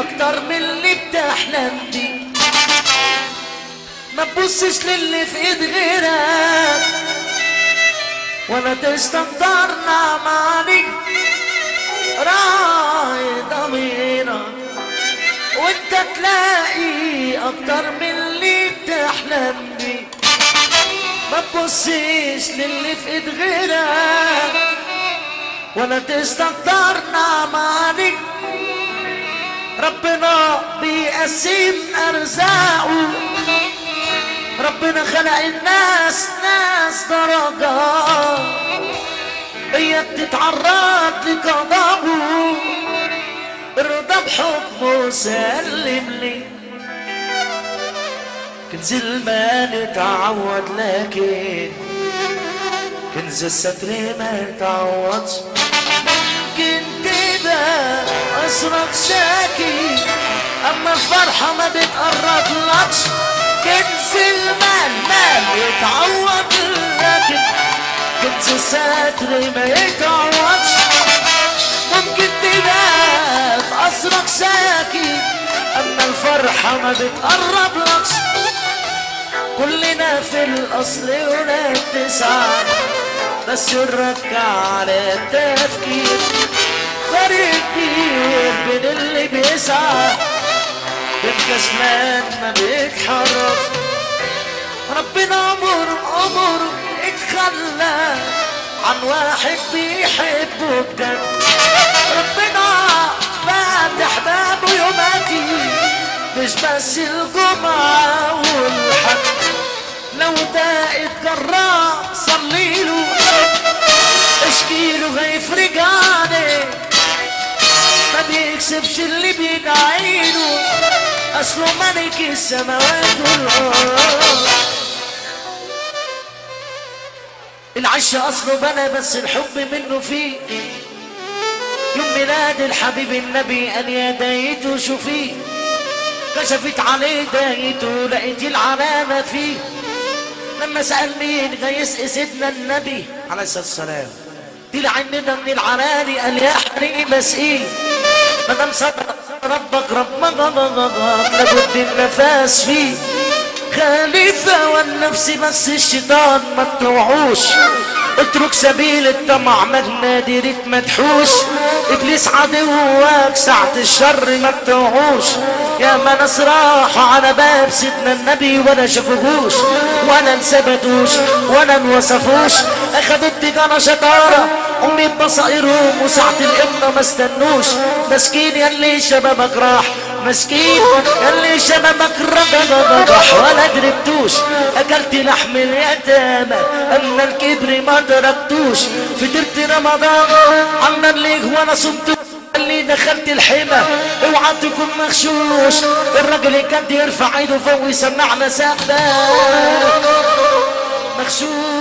اكتر من اللي بتحلم بيه ما تبصش للي في ايد غيرك ولا تستنطر نعم عليك راعي ضميرك وانت تلاقي اكتر من اللي بتحلم بيه ما تبصيش للي في ايد غيرك ولا تستنطر نعم عليك ربنا بيقسم ارزاقه ربنا خلق الناس ناس درجات هي بتتعرض لقضاءه الرضا بحكمه سلم لي كنز المال تعود لكن كنز الستر ما تعوضش كنت ده أسرك ساكي أما الفرحة ما بتقربلكش كنز المال ما يتعوض لكن كنز الستر ما يتعوضش ممكن تبقى في قصرك ساكي أما الفرحة ما بتقربلكش كلنا في الأصل ولا تسعى بس نرجع على التفكير فرق كبير بين اللي بيسعى بالكسلان ما بيتحرك ربنا عمر عمر اتخلى عن واحد بيحبه بجد ربنا فاتح بابه يوماتي مش بس الجمعة والحد لو ده اتجرى صليله اشكيله هيفرج عليه ما بيكسبش اللي بيدعيله اصله ملك السماوات والارض العش اصله بنى بس الحب منه فيه يوم ميلاد الحبيب النبي قال يا دايته شوفيه كشفت عليه دايته لقيت العلامة فيه لما سأل مين غيس سيدنا النبي عليه الصلاة والسلام طلع عندنا من العراني قال يا حريم مسئين ما دام صدق ربك رب ما غضبك لابد النفاس فيه خليفة والنفس بس الشيطان ما تطوعوش اترك سبيل الطمع مهما ديرت مدحوش ابليس عدوك ساعة الشر ما تطوعوش يا ما ناس راحوا على باب سيدنا النبي ولا شافوهوش ولا انثبتوش ولا انوصفوش اخدوا التجارة شطارة امي بصائرهم وساعة الامة ما استنوش مسكين يلي شبابك راح مسكين يلي شبابك ربح ولا دربتوش اكلت لحم اليتامى اما الكبر ما ضربتوش فطرت رمضان عنا اللي وانا صمت اللي دخلت الحمى اوعى تكون مغشوش الراجل كان يرفع ايده فوق يسمعنا سقفه مغشوش